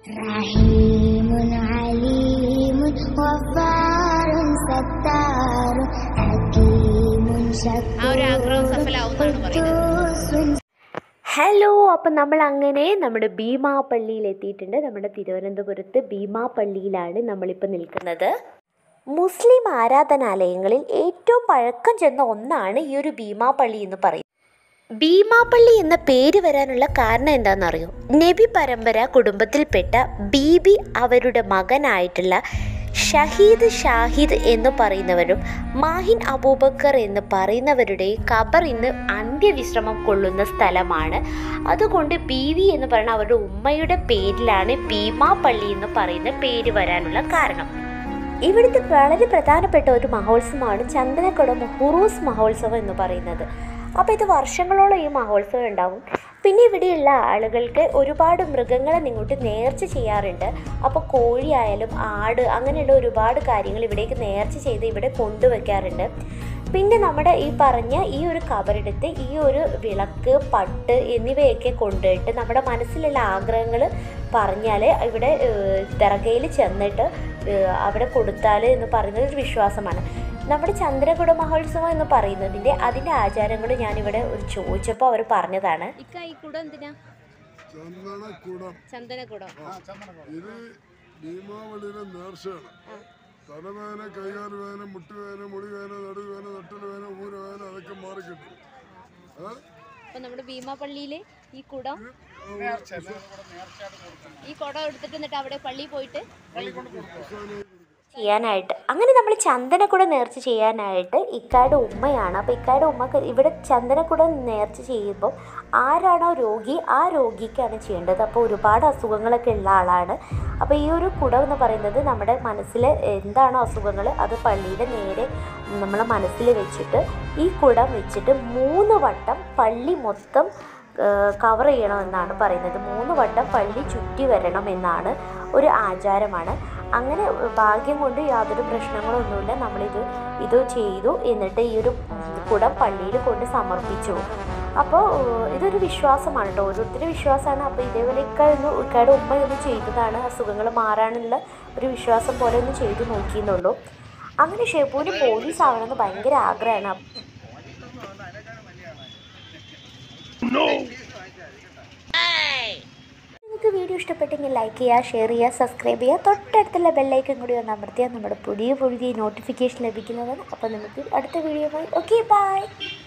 رحيم عليم غفار ستار حكيم ആ ഒരു ആഗ്രഹം സഫലാവുമെന്നാണ് പറയുന്നത് قدوس ഹലോ അപ്പം നമ്മൾ അങ്ങനെ നമ്മുടെ ഭീമാപള്ളിയിൽ എത്തിയിട്ടുണ്ട് നമ്മുടെ തിരുവനന്തപുരത്ത് ഭീമാപള്ളിയിലാണ് നമ്മളിപ്പോൾ നിൽക്കുന്നത് മുസ്ലിം ആരാധനാലയങ്ങളിൽ ഏറ്റവും പഴക്കം ചെന്ന ഒന്നാണ് ഈ ഒരു ഭീമാപള്ളി എന്ന് പറയുന്നത് ഭീമാപള്ളി എന്ന പേര് വരാനുള്ള കാരണം എന്താണെന്നറിയോ നബി പരമ്പര കുടുംബത്തിൽപ്പെട്ട ബീബി അവരുടെ മകനായിട്ടുള്ള ഷഹീദ് ഷാഹിദ് എന്ന് പറയുന്നവരും മാഹിൻ അബൂബക്കർ എന്ന് പറയുന്നവരുടെ ഖബർ ഇന്ന് അന്ത്യവിശ്രമം കൊള്ളുന്ന സ്ഥലമാണ് അതുകൊണ്ട് ബീവി എന്ന് പറയുന്ന അവരുടെ ഉമ്മയുടെ പേരിലാണ് ഭീമാപള്ളി എന്ന് പറയുന്ന പേര് വരാനുള്ള കാരണം ഇവിടുത്തെ വളരെ പ്രധാനപ്പെട്ട ഒരു മഹോത്സവമാണ് ചന്ദനക്കുടം ഹുറൂസ് മഹോത്സവം എന്ന് പറയുന്നത് അപ്പോൾ ഇത് വർഷങ്ങളോളം ഈ മഹോത്സവം ഉണ്ടാവും പിന്നെ ഇവിടെയുള്ള ആളുകൾക്ക് ഒരുപാട് മൃഗങ്ങളെ ഇങ്ങോട്ട് നേർച്ച ചെയ്യാറുണ്ട് അപ്പോൾ കോഴിയായാലും ആട് അങ്ങനെയുള്ള ഒരുപാട് കാര്യങ്ങൾ ഇവിടേക്ക് നേർച്ച ചെയ്ത് ഇവിടെ കൊണ്ടുവയ്ക്കാറുണ്ട് പിന്നെ നമ്മുടെ ഈ പറഞ്ഞ ഈ ഒരു കബറെടുത്ത് ഈ ഒരു വിളക്ക് പട്ട് എന്നിവയൊക്കെ കൊണ്ടുപോയിട്ട് നമ്മുടെ മനസ്സിലുള്ള ആഗ്രഹങ്ങൾ പറഞ്ഞാൽ ഇവിടെ ദർഗയിൽ ചെന്നിട്ട് ഏഹ് അവിടെ കൊടുത്താൽ എന്ന് പറയുന്നത് ഒരു വിശ്വാസമാണ് നമ്മുടെ ചന്ദ്രകുട മഹോത്സവം എന്ന് പറയുന്നതിൻ്റെ അതിൻ്റെ ആചാരങ്ങൾ ഞാനിവിടെ ഒരു ചോദിച്ചപ്പോൾ അവർ പറഞ്ഞതാണ് ഇക്ക ഈ കുടം എന്തിനാ ചന്ദനക്കുടം ചന്ദനക്കുടം ഇത് ഭീമാവളിയിലെ നേർച്ചയാണ് തലവേദന കൈകാല് വേദന മുട്ടുവേദന മുടിവേദന നടുവേദന നട്ടലുവേദന ഊരവേദന അതൊക്കെ മാറിക്കിട്ടും ഏ? അപ്പൊ നമ്മുടെ ഭീമാപള്ളിയില് ഈ കുടം ഈ കുടം എടുത്തിട്ട് എന്നിട്ട് അവിടെ പള്ളിയിൽ പോയിട്ട് ചെയ്യാനായിട്ട് അങ്ങനെ നമ്മൾ ചന്ദനക്കുട നേർച്ച ചെയ്യാനായിട്ട് ഇക്കായുടെ ഉമ്മയാണ് അപ്പോൾ ഇക്കായുടെ ഉമ്മക്ക് ഇവിടെ ചന്ദനക്കുട നേർച്ച ചെയ്യുമ്പോൾ ആരാണോ രോഗി ആ രോഗിക്കാണ് ചെയ്യേണ്ടത് അപ്പോൾ ഒരുപാട് അസുഖങ്ങളൊക്കെ ഉള്ള ആളാണ് അപ്പോൾ ഈ ഒരു കുടം എന്ന് പറയുന്നത് നമ്മുടെ മനസ്സിൽ എന്താണോ അസുഖങ്ങൾ അത് പള്ളിയുടെ നേരെ നമ്മളെ മനസ്സിൽ വെച്ചിട്ട് ഈ കുടം വെച്ചിട്ട് മൂന്ന് വട്ടം പള്ളി മൊത്തം കവർ ചെയ്യണമെന്നാണ് പറയുന്നത് മൂന്ന് വട്ടം പള്ളി ചുറ്റി വരണം എന്നാണ് ഒരു ആചാരമാണ് അങ്ങനെ ഭാഗ്യം കൊണ്ട് യാതൊരു പ്രശ്നങ്ങളൊന്നുമില്ല നമ്മളിത് ഇത് ചെയ്തു എന്നിട്ട് ഈ ഒരു കുടം പള്ളിയിൽ കൊണ്ട് സമർപ്പിച്ചു അപ്പോൾ ഇതൊരു വിശ്വാസമാണ് കേട്ടോ ഓരോരുത്തരുടെ വിശ്വാസമാണ് അപ്പോൾ ഇതേപോലെ ഇക്കായിരുന്നു ഇക്കയുടെ ഉമ്മ ഒന്ന് ചെയ്തതാണ് അസുഖങ്ങൾ മാറാനുള്ള ഒരു വിശ്വാസം പോലെ ഒന്ന് ചെയ്തു നോക്കിയെന്നുള്ളൂ അങ്ങനെ ഷെബുവിന് പോലീസ് ആവണമെന്ന് ഭയങ്കര ആഗ്രഹമാണ് നിങ്ങൾക്ക് വീഡിയോ ഇഷ്ടപ്പെട്ടെങ്കിൽ ലൈക്ക് ചെയ്യുക ഷെയർ ചെയ്യുക സബ്സ്ക്രൈബ് ചെയ്യുക തൊട്ടടുത്തുള്ള ബെല്ലൈക്കൻ കൂടി ഒന്ന് അമർത്തിയാൽ നമ്മുടെ പുതിയ പുതിയ നോട്ടിഫിക്കേഷൻ ലഭിക്കുന്നതാണ് അപ്പോൾ നമുക്ക് അടുത്ത വീഡിയോയുമായി ഓക്കെ ബൈ